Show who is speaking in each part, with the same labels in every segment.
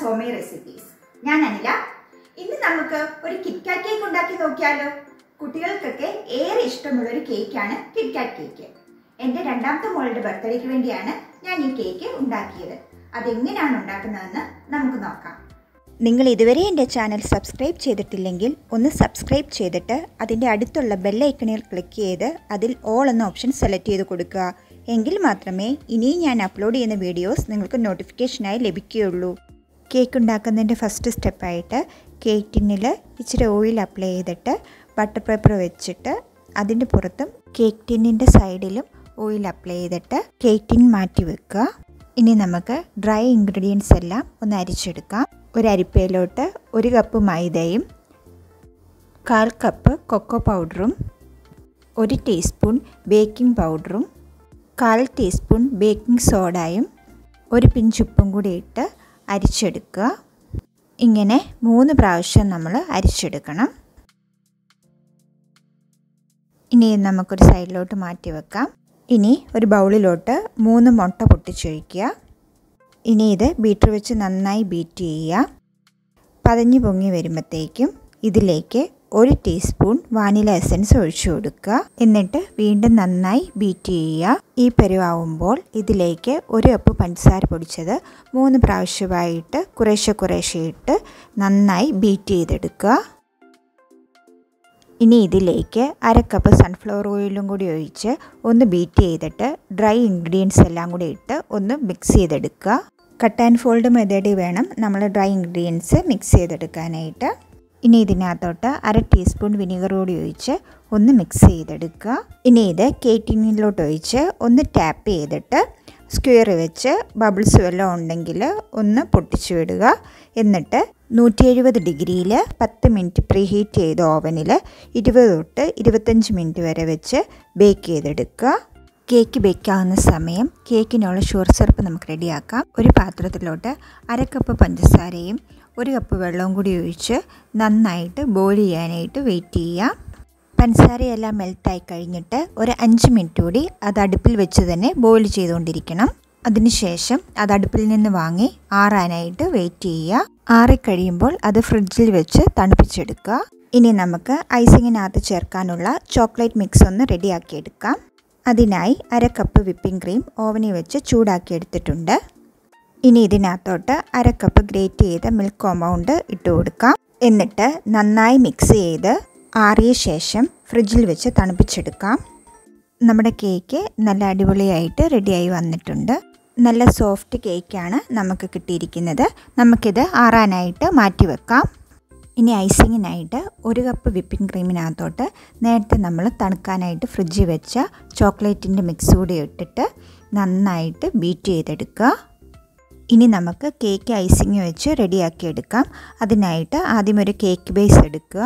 Speaker 1: Somy recipes ഞാൻ അനില ഇന്ന് നമുക്ക് ഒരു കിറ്റ്കാറ്റ് കേക്ക് ഉണ്ടാക്കി നോക്കിയാലോ കുട്ടികൾക്കൊക്കെ ഏറെ ഇഷ്ടമുള്ള ഒരു കേക്കാണ് കിറ്റ്കാറ്റ് കേക്ക് എൻ്റെ രണ്ടാമത്തെ മോളുടെ ബർത്ത്ഡേക്ക് വേണ്ടിയാണ് ഞാൻ ഈ കേക്ക് ഉണ്ടാക്കിയത് അതെങ്ങനെയാണ് ഉണ്ടാക്കുന്നതെന്ന് നമുക്ക് നോക്കാം
Speaker 2: നിങ്ങൾ ഇതുവരെ എൻ്റെ ചാനൽ സബ്സ്ക്രൈബ് ചെയ്തിട്ടില്ലെങ്കിൽ ഒന്ന് സബ്സ്ക്രൈബ് ചെയ്തിട്ട് അതിൻ്റെ അടുത്തുള്ള ബെല്ലൈക്കണിൽ ക്ലിക്ക് ചെയ്ത് അതിൽ ഓൾ എന്ന ഓപ്ഷൻ സെലക്ട് ചെയ്ത് കൊടുക്കുക എങ്കിൽ മാത്രമേ ഇനിയും ഞാൻ അപ്ലോഡ് ചെയ്യുന്ന വീഡിയോസ് നിങ്ങൾക്ക് നോട്ടിഫിക്കേഷനായി ലഭിക്കുകയുള്ളൂ കേക്ക് ഉണ്ടാക്കുന്നതിൻ്റെ ഫസ്റ്റ് സ്റ്റെപ്പായിട്ട് കേക്ക് ടിന്നിൽ ഇച്ചിരി ഓയിൽ അപ്ലൈ ചെയ്തിട്ട് ബട്ടർ പേപ്പർ വെച്ചിട്ട് അതിൻ്റെ പുറത്തും കേക്ക് ടിന്നിൻ്റെ സൈഡിലും ഓയിൽ അപ്ലൈ ചെയ്തിട്ട് കേക്ക് ടിൻ മാറ്റി വെക്കുക ഇനി നമുക്ക് ഡ്രൈ ഇൻഗ്രീഡിയൻസ് എല്ലാം ഒന്ന് അരിച്ചെടുക്കാം ഒരു അരിപ്പയിലോട്ട് ഒരു കപ്പ് മൈദയും കാൽ കപ്പ് കൊക്കോ പൗഡറും ഒരു ടീസ്പൂൺ ബേക്കിംഗ് പൗഡറും കാൽ ടീസ്പൂൺ ബേക്കിംഗ് സോഡയും ഒരു പിഞ്ചുപ്പും കൂടി ഇട്ട് അരിച്ചെടുക്കുക ഇങ്ങനെ മൂന്ന് പ്രാവശ്യം നമ്മൾ അരിച്ചെടുക്കണം ഇനി നമുക്കൊരു സൈഡിലോട്ട് മാറ്റി വെക്കാം ഇനി ഒരു ബൗളിലോട്ട് മൂന്ന് മുട്ട പൊട്ടിച്ചൊഴിക്കുക ഇനി ഇത് ബീറ്റർ വെച്ച് നന്നായി ബീറ്റ് ചെയ്യുക പതഞ്ഞു പൊങ്ങി വരുമ്പോഴത്തേക്കും ഇതിലേക്ക് ഒരു ടീസ്പൂൺ വാനില എസൻസ് ഒഴിച്ചു കൊടുക്കുക എന്നിട്ട് വീണ്ടും നന്നായി ബീറ്റ് ചെയ്യുക ഈ പരുവാകുമ്പോൾ ഇതിലേക്ക് ഒരു കപ്പ് പഞ്ചസാര പൊടിച്ചത് മൂന്ന് പ്രാവശ്യമായിട്ട് കുറേശ്ശെ കുറേശ്ശെ ഇട്ട് നന്നായി ബീറ്റ് ചെയ്തെടുക്കുക ഇനി ഇതിലേക്ക് അര കപ്പ് സൺഫ്ലവർ ഓയിലും കൂടി ഒഴിച്ച് ഒന്ന് ബീറ്റ് ചെയ്തിട്ട് ഡ്രൈ ഇൻഗ്രീഡിയൻസ് എല്ലാം കൂടി ഇട്ട് ഒന്ന് മിക്സ് ചെയ്തെടുക്കുക കട്ട് ആൻഡ് ഫോൾഡ് മെത്തേഡിൽ വേണം നമ്മൾ ഡ്രൈ ഇൻഗ്രീഡിയൻസ് മിക്സ് ചെയ്തെടുക്കാനായിട്ട് ഇനി ഇതിനകത്തോട്ട് അര ടീസ്പൂൺ വിനീഗർ കൂടി ഒഴിച്ച് ഒന്ന് മിക്സ് ചെയ്തെടുക്കുക ഇനി ഇത് കേക്കിങ്ങിലോട്ട് ഒഴിച്ച് ഒന്ന് ടാപ്പ് ചെയ്തിട്ട് സ്ക്വയർ വെച്ച് ബബിൾസ് വല്ലതും ഉണ്ടെങ്കിൽ ഒന്ന് പൊട്ടിച്ചു വിടുക എന്നിട്ട് നൂറ്റി എഴുപത് ഡിഗ്രിയിൽ പത്ത് മിനിറ്റ് പ്രീ ഹീറ്റ് ചെയ്ത ഓവനിൽ ഇരുപത് തൊട്ട് ഇരുപത്തഞ്ച് മിനിറ്റ് വരെ വെച്ച് ബേക്ക് ചെയ്തെടുക്കുക കേക്ക് ബേക്കാവുന്ന സമയം കേക്കിനുള്ള ഷുഗർ സിറപ്പ് നമുക്ക് റെഡിയാക്കാം ഒരു പാത്രത്തിലോട്ട് അര കപ്പ് പഞ്ചസാരയും ഒരു കപ്പ് വെള്ളവും കൂടി ഒഴിച്ച് നന്നായിട്ട് ബോയിൽ ചെയ്യാനായിട്ട് വെയിറ്റ് ചെയ്യുക പഞ്ചസാരയെല്ലാം മെൽറ്റായി കഴിഞ്ഞിട്ട് ഒരു അഞ്ച് മിനിറ്റ് കൂടി അത് അടുപ്പിൽ വെച്ച് തന്നെ ബോയിൽ ചെയ്തുകൊണ്ടിരിക്കണം അതിനുശേഷം അത് അടുപ്പിൽ നിന്ന് വാങ്ങി ആറാനായിട്ട് വെയിറ്റ് ചെയ്യുക ആറിക്കഴിയുമ്പോൾ അത് ഫ്രിഡ്ജിൽ വെച്ച് തണുപ്പിച്ചെടുക്കുക ഇനി നമുക്ക് ഐസിങ്ങിനകത്ത് ചേർക്കാനുള്ള ചോക്ലേറ്റ് മിക്സ് ഒന്ന് റെഡിയാക്കി എടുക്കാം അതിനായി അര കപ്പ് വിപ്പിംഗ് ക്രീം ഓവനിൽ വെച്ച് ചൂടാക്കി എടുത്തിട്ടുണ്ട് ഇനി ഇതിനകത്തോട്ട് അര കപ്പ് ഗ്രേറ്റ് ചെയ്ത മിൽക്ക് കോമ്പൗണ്ട് ഇട്ട് കൊടുക്കാം എന്നിട്ട് നന്നായി മിക്സ് ചെയ്ത് ആറിയ ശേഷം ഫ്രിഡ്ജിൽ വെച്ച് തണുപ്പിച്ചെടുക്കാം നമ്മുടെ കേക്ക് നല്ല അടിപൊളിയായിട്ട് റെഡിയായി വന്നിട്ടുണ്ട് നല്ല സോഫ്റ്റ് കേക്കാണ് നമുക്ക് കിട്ടിയിരിക്കുന്നത് നമുക്കിത് ആറാനായിട്ട് മാറ്റി വെക്കാം ഇനി ഐസിങ്ങിനായിട്ട് ഒരു കപ്പ് വിപ്പിംഗ് ക്രീമിനകത്തോട്ട് നേരത്തെ നമ്മൾ തണുക്കാനായിട്ട് ഫ്രിഡ്ജിൽ വെച്ച ചോക്ലേറ്റിൻ്റെ മിക്സ് കൂടി ഇട്ടിട്ട് നന്നായിട്ട് ബീറ്റ് ചെയ്തെടുക്കുക ഇനി നമുക്ക് കേക്ക് ഐസിങ് വെച്ച് റെഡിയാക്കി എടുക്കാം അതിനായിട്ട് ആദ്യം ഒരു കേക്ക് ബേസ് എടുക്കുക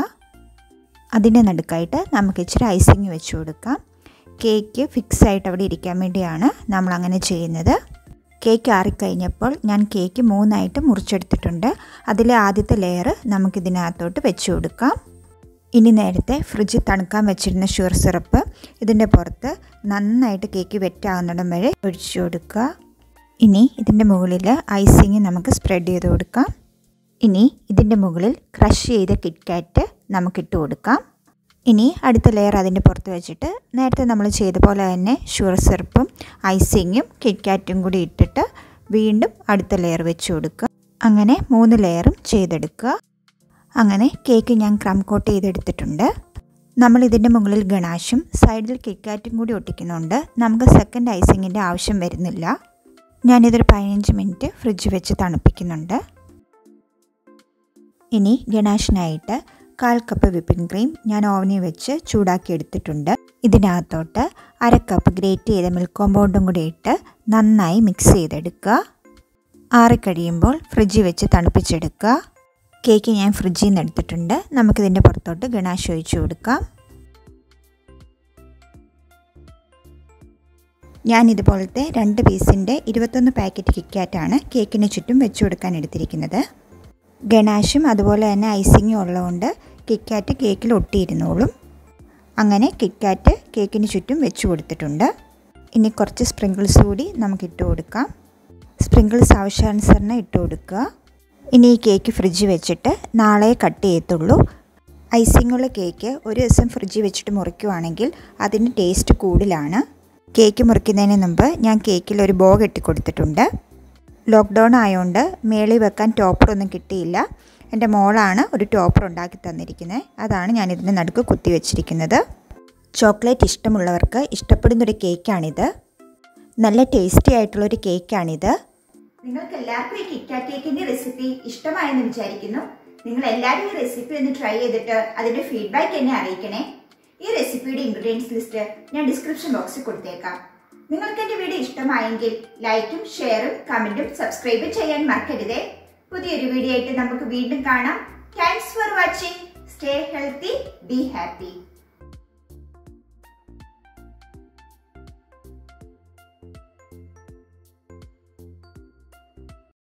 Speaker 2: അതിൻ്റെ നടുക്കായിട്ട് നമുക്ക് ഇച്ചിരി ഐസിങ് വെച്ച് കൊടുക്കാം കേക്ക് ഫിക്സ് ആയിട്ട് അവിടെ ഇരിക്കാൻ വേണ്ടിയാണ് നമ്മൾ അങ്ങനെ ചെയ്യുന്നത് കേക്ക് ആറിക്കഴിഞ്ഞപ്പോൾ ഞാൻ കേക്ക് മൂന്നായിട്ട് മുറിച്ചെടുത്തിട്ടുണ്ട് അതിലെ ആദ്യത്തെ ലെയർ നമുക്കിതിനകത്തോട്ട് വെച്ച് കൊടുക്കാം ഇനി നേരത്തെ ഫ്രിഡ്ജിൽ തണുക്കാൻ വെച്ചിരുന്ന ഷുഗർ സിറപ്പ് ഇതിൻ്റെ പുറത്ത് നന്നായിട്ട് കേക്ക് വെറ്റാകുന്നിടം വരെ ഒഴിച്ചു കൊടുക്കുക ഇനി ഇതിൻ്റെ മുകളിൽ ഐസിങ് നമുക്ക് സ്പ്രെഡ് ചെയ്ത് കൊടുക്കാം ഇനി ഇതിൻ്റെ മുകളിൽ ക്രഷ് ചെയ്ത കിറ്റ്കാറ്റ് നമുക്കിട്ട് കൊടുക്കാം ഇനി അടുത്ത ലെയർ അതിൻ്റെ പുറത്ത് വെച്ചിട്ട് നേരത്തെ നമ്മൾ ചെയ്ത പോലെ തന്നെ ഷുഗർ സിറപ്പും ഐസിങ്ങും കിറ്റ്കാറ്റും കൂടി ഇട്ടിട്ട് വീണ്ടും അടുത്ത ലെയർ വെച്ച് കൊടുക്കുക അങ്ങനെ മൂന്ന് ലെയറും ചെയ്തെടുക്കുക അങ്ങനെ കേക്ക് ഞാൻ ക്രം കോട്ട് ചെയ്തെടുത്തിട്ടുണ്ട് നമ്മൾ ഇതിൻ്റെ മുകളിൽ ഗണാഷും സൈഡിൽ കിറ്റ്കാറ്റും കൂടി ഒട്ടിക്കുന്നുണ്ട് നമുക്ക് സെക്കൻഡ് ഐസിങ്ങിൻ്റെ ആവശ്യം വരുന്നില്ല ഞാനിതൊരു പതിനഞ്ച് മിനിറ്റ് ഫ്രിഡ്ജ് വെച്ച് തണുപ്പിക്കുന്നുണ്ട് ഇനി ഗണാഷിനായിട്ട് കാൽ കപ്പ് വിപ്പിംഗ് ക്രീം ഞാൻ ഓവനിൽ വെച്ച് ചൂടാക്കി എടുത്തിട്ടുണ്ട് ഇതിനകത്തോട്ട് അര കപ്പ് ഗ്രേറ്റ് ചെയ്ത മിൽക്ക് കോമ്പൗണ്ടും കൂടി ഇട്ട് നന്നായി മിക്സ് ചെയ്തെടുക്കുക ആറിക്കഴിയുമ്പോൾ ഫ്രിഡ്ജിൽ വെച്ച് തണുപ്പിച്ചെടുക്കുക കേക്ക് ഞാൻ ഫ്രിഡ്ജിൽ നിന്ന് എടുത്തിട്ടുണ്ട് നമുക്കിതിൻ്റെ പുറത്തോട്ട് ഗണാഷ് ഒഴിച്ചു കൊടുക്കാം ഞാൻ ഇതുപോലത്തെ രണ്ട് പീസിൻ്റെ ഇരുപത്തൊന്ന് പാക്കറ്റ് കിക്കാറ്റാണ് കേക്കിന് ചുറ്റും വെച്ചു കൊടുക്കാൻ എടുത്തിരിക്കുന്നത് ഗണാഷും അതുപോലെ തന്നെ ഐസിങ്ങും ഉള്ളതുകൊണ്ട് കിക്കാറ്റ് കേക്കിൽ ഒട്ടിയിരുന്നോളും അങ്ങനെ കിക്കാറ്റ് കേക്കിന് ചുറ്റും വെച്ച് കൊടുത്തിട്ടുണ്ട് ഇനി കുറച്ച് സ്പ്രിങ്കിൾസ് കൂടി നമുക്ക് ഇട്ട് കൊടുക്കാം സ്പ്രിങ്കിൾസ് ആവശ്യാനുസരണം ഇട്ട് കൊടുക്കുക ഇനി ഈ കേക്ക് ഫ്രിഡ്ജിൽ വെച്ചിട്ട് നാളെ കട്ട് ചെയ്യത്തുള്ളൂ ഐസിങ്ങുള്ള കേക്ക് ഒരു ദിവസം ഫ്രിഡ്ജിൽ വെച്ചിട്ട് മുറിക്കുവാണെങ്കിൽ അതിന് ടേസ്റ്റ് കൂടുതലാണ് കേക്ക് മുറിക്കുന്നതിന് മുമ്പ് ഞാൻ കേക്കിൽ ഒരു ബോ കെട്ടിക്കൊടുത്തിട്ടുണ്ട് ലോക്ക്ഡൗൺ ആയതുകൊണ്ട് മേളിൽ വെക്കാൻ ടോപ്പറൊന്നും കിട്ടിയില്ല എൻ്റെ മോളാണ് ഒരു ടോപ്പർ ഉണ്ടാക്കി തന്നിരിക്കുന്നത് അതാണ് ഞാൻ ഇതിൻ്റെ നടുക്ക് കുത്തി വെച്ചിരിക്കുന്നത് ചോക്ലേറ്റ് ഇഷ്ടമുള്ളവർക്ക് ഇഷ്ടപ്പെടുന്നൊരു കേക്കാണിത് നല്ല ടേസ്റ്റി ആയിട്ടുള്ളൊരു കേക്കാണിത്
Speaker 1: നിങ്ങൾക്ക് എല്ലാവർക്കും ഈ കിറ്റ്കാറ്റ് കേക്കിന്റെ റെസിപ്പി ഇഷ്ടമായെന്ന് വിചാരിക്കുന്നു നിങ്ങൾ എല്ലാവരും ഈ റെസിപ്പി ഒന്ന് ട്രൈ ചെയ്തിട്ട് അതിന്റെ ഫീഡ്ബാക്ക് എന്നെ അറിയിക്കണേ ഈ റെസിപ്പിയുടെ ഇൻഗ്രീഡിയൻസ് ലിസ്റ്റ് ഞാൻ ഡിസ്ക്രിപ്ഷൻ ബോക്സിൽ കൊടുത്തേക്കാം നിങ്ങൾക്ക് എന്റെ വീഡിയോ ഇഷ്ടമായെങ്കിൽ ലൈക്കും ഷെയറും കമന്റും സബ്സ്ക്രൈബും ചെയ്യാൻ മറക്കരുതേ പുതിയൊരു വീഡിയോ ആയിട്ട് നമുക്ക് വീണ്ടും കാണാം thanks for watching stay healthy be happy